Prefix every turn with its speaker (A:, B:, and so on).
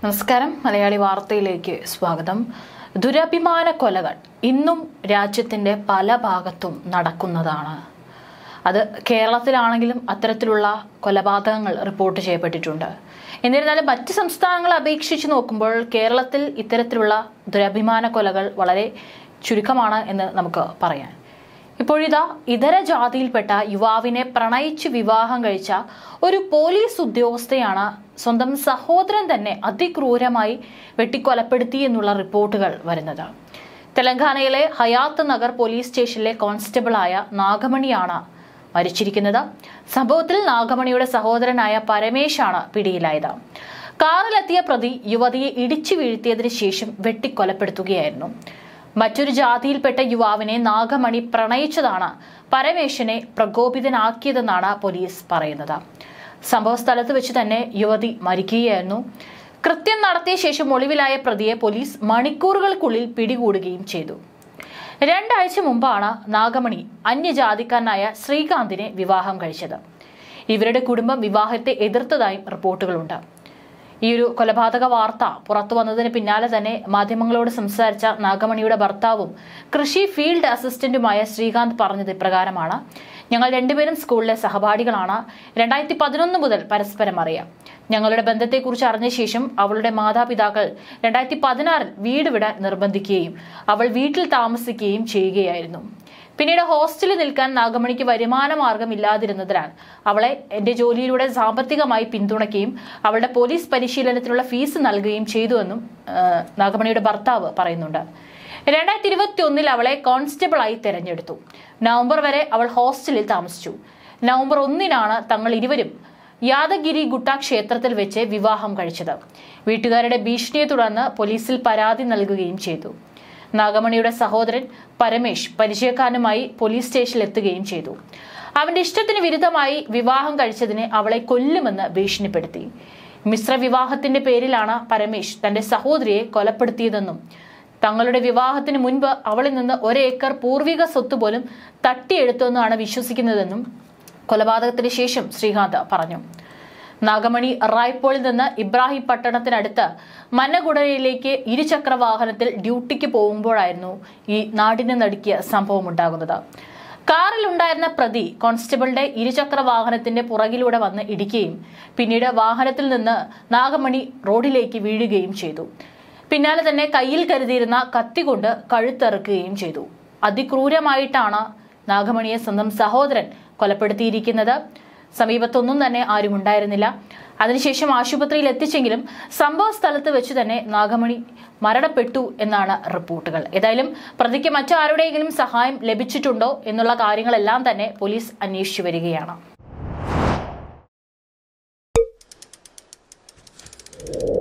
A: നമസ്കാരം മലയാളി വാർത്തയിലേക്ക് സ്വാഗതം ദുരഭിമാന കൊലകൾ ഇന്നും രാജ്യത്തിന്റെ പല ഭാഗത്തും നടക്കുന്നതാണ് അത് കേരളത്തിലാണെങ്കിലും അത്തരത്തിലുള്ള കൊലപാതകങ്ങൾ റിപ്പോർട്ട് ചെയ്യപ്പെട്ടിട്ടുണ്ട് എന്നിരുന്നാലും മറ്റ് സംസ്ഥാനങ്ങളെ അപേക്ഷിച്ച് നോക്കുമ്പോൾ കേരളത്തിൽ ഇത്തരത്തിലുള്ള ദുരഭിമാന കൊലകൾ വളരെ ചുരുക്കമാണ് എന്ന് നമുക്ക് പറയാൻ ഇപ്പോഴിതാ ഇതര ജാതിയിൽപ്പെട്ട യുവാവിനെ പ്രണയിച്ച് വിവാഹം കഴിച്ച ഒരു പോലീസ് ഉദ്യോഗസ്ഥയാണ് സ്വന്തം സഹോദരൻ തന്നെ അതിക്രൂരമായി വെട്ടിക്കൊലപ്പെടുത്തി എന്നുള്ള റിപ്പോർട്ടുകൾ വരുന്നത് തെലങ്കാനയിലെ ഹയാത്ത് നഗർ പോലീസ് സ്റ്റേഷനിലെ കോൺസ്റ്റബിളായ നാഗമണിയാണ് മരിച്ചിരിക്കുന്നത് സംഭവത്തിൽ നാഗമണിയുടെ സഹോദരനായ പരമേശാണ് പിടിയിലായത് കാറിലെത്തിയ പ്രതി യുവതിയെ ഇടിച്ചു വീഴ്ത്തിയതിനു ശേഷം വെട്ടിക്കൊലപ്പെടുത്തുകയായിരുന്നു മറ്റൊരു ജാതിയിൽപ്പെട്ട യുവാവിനെ നാഗമണി പ്രണയിച്ചതാണ് പരമേശനെ പ്രകോപിതനാക്കിയതെന്നാണ് പോലീസ് പറയുന്നത് സംഭവ സ്ഥലത്ത് വെച്ച് തന്നെ യുവതി മരിക്കുകയായിരുന്നു കൃത്യം നടത്തിയ ശേഷം ഒളിവിലായ പ്രതിയെ പോലീസ് മണിക്കൂറുകൾക്കുള്ളിൽ പിടികൂടുകയും ചെയ്തു രണ്ടാഴ്ച മുമ്പാണ് നാഗമണി അന്യജാതിക്കാരനായ ശ്രീകാന്തിനെ വിവാഹം കഴിച്ചത് ഇവരുടെ കുടുംബം വിവാഹത്തെ എതിർത്തതായും റിപ്പോർട്ടുകളുണ്ട് ഈ ഒരു കൊലപാതക വാർത്ത പുറത്തു വന്നതിന് പിന്നാലെ തന്നെ മാധ്യമങ്ങളോട് സംസാരിച്ച നാഗമണിയുടെ ഭർത്താവും കൃഷി ഫീൽഡ് അസിസ്റ്റന്റുമായ ശ്രീകാന്ത് പറഞ്ഞത് ഇപ്രകാരമാണ് ഞങ്ങൾ രണ്ടുപേരും സ്കൂളിലെ സഹപാഠികളാണ് രണ്ടായിരത്തി പതിനൊന്ന് മുതൽ പരസ്പരം അറിയാം ഞങ്ങളുടെ ബന്ധത്തെക്കുറിച്ച് അറിഞ്ഞ ശേഷം അവളുടെ മാതാപിതാക്കൾ രണ്ടായിരത്തി പതിനാറിൽ വീട് വിടാൻ നിർബന്ധിക്കുകയും അവൾ വീട്ടിൽ താമസിക്കുകയും ചെയ്യുകയായിരുന്നു പിന്നീട് ഹോസ്റ്റലിൽ നിൽക്കാൻ നാഗമണിക്ക് വരുമാന മാർഗമില്ലാതിരുന്നതിനാൽ അവളെ എന്റെ ജോലിയിലൂടെ സാമ്പത്തികമായി പിന്തുണയ്ക്കുകയും അവളുടെ പോലീസ് പരിശീലനത്തിനുള്ള ഫീസ് നൽകുകയും ചെയ്തുവെന്നും ആ, നാഗമണിയുടെ ഭർത്താവ് പറയുന്നുണ്ട് രണ്ടായിരത്തി ഇരുപത്തി ഒന്നിൽ അവളെ കോൺസ്റ്റബിളായി തെരഞ്ഞെടുത്തു നവംബർ വരെ അവൾ ഹോസ്റ്റലിൽ താമസിച്ചു നവംബർ ഒന്നിനാണ് തങ്ങൾ ഇരുവരും യാദഗിരി ഗുട്ട ക്ഷേത്രത്തിൽ വെച്ച് വിവാഹം കഴിച്ചത് വീട്ടുകാരുടെ ഭീഷണിയെ തുടർന്ന് പോലീസിൽ പരാതി നൽകുകയും ചെയ്തു നാഗമണിയുടെ സഹോദരൻ പരമേഷ് പരിചയക്കാരനുമായി പോലീസ് സ്റ്റേഷനിൽ എത്തുകയും ചെയ്തു അവന്റെ ഇഷ്ടത്തിന് വിരുദ്ധമായി വിവാഹം കഴിച്ചതിന് അവളെ കൊല്ലുമെന്ന് ഭീഷണിപ്പെടുത്തി മിശ്ര വിവാഹത്തിന്റെ പേരിലാണ് പരമേഷ് തന്റെ സഹോദരിയെ കൊലപ്പെടുത്തിയതെന്നും തങ്ങളുടെ വിവാഹത്തിന് മുൻപ് അവളിൽ നിന്ന് ഒരേക്കർ പൂർവിക സ്വത്ത് പോലും തട്ടിയെടുത്തുവെന്നാണ് വിശ്വസിക്കുന്നതെന്നും കൊലപാതകത്തിന് ശേഷം ശ്രീകാന്ത് പറഞ്ഞു നാഗമണി റായ്പോളിൽ നിന്ന് ഇബ്രാഹിം പട്ടണത്തിനടുത്ത് മന്നകുടയിലേക്ക് ഇരുചക്ര വാഹനത്തിൽ ഡ്യൂട്ടിക്ക് പോകുമ്പോഴായിരുന്നു ഈ നാടിനെ നടുക്കിയ സംഭവം ഉണ്ടാകുന്നത് കാറിൽ ഉണ്ടായിരുന്ന പ്രതി കോൺസ്റ്റബിളുടെ ഇരുചക്ര വാഹനത്തിന്റെ പുറകിലൂടെ വന്ന് ഇടിക്കുകയും പിന്നീട് വാഹനത്തിൽ നിന്ന് നാഗമണി റോഡിലേക്ക് വീഴുകയും ചെയ്തു പിന്നാലെ തന്നെ കയ്യിൽ കരുതിയിരുന്ന കത്തി കൊണ്ട് കഴുത്തറുക്കുകയും ചെയ്തു അതിക്രൂരമായിട്ടാണ് നാഗമണിയെ സ്വന്തം സഹോദരൻ കൊലപ്പെടുത്തിയിരിക്കുന്നത് സമീപത്തൊന്നും തന്നെ ആരും ഉണ്ടായിരുന്നില്ല അതിനുശേഷം ആശുപത്രിയിൽ എത്തിച്ചെങ്കിലും സംഭവ സ്ഥലത്ത് വെച്ച് തന്നെ നാഗമണി മരണപ്പെട്ടു എന്നാണ് റിപ്പോർട്ടുകൾ ഏതായാലും പ്രതിക്ക് മറ്റാരുടെയെങ്കിലും സഹായം ലഭിച്ചിട്ടുണ്ടോ എന്നുള്ള കാര്യങ്ങളെല്ലാം തന്നെ പോലീസ് അന്വേഷിച്ചു വരികയാണ്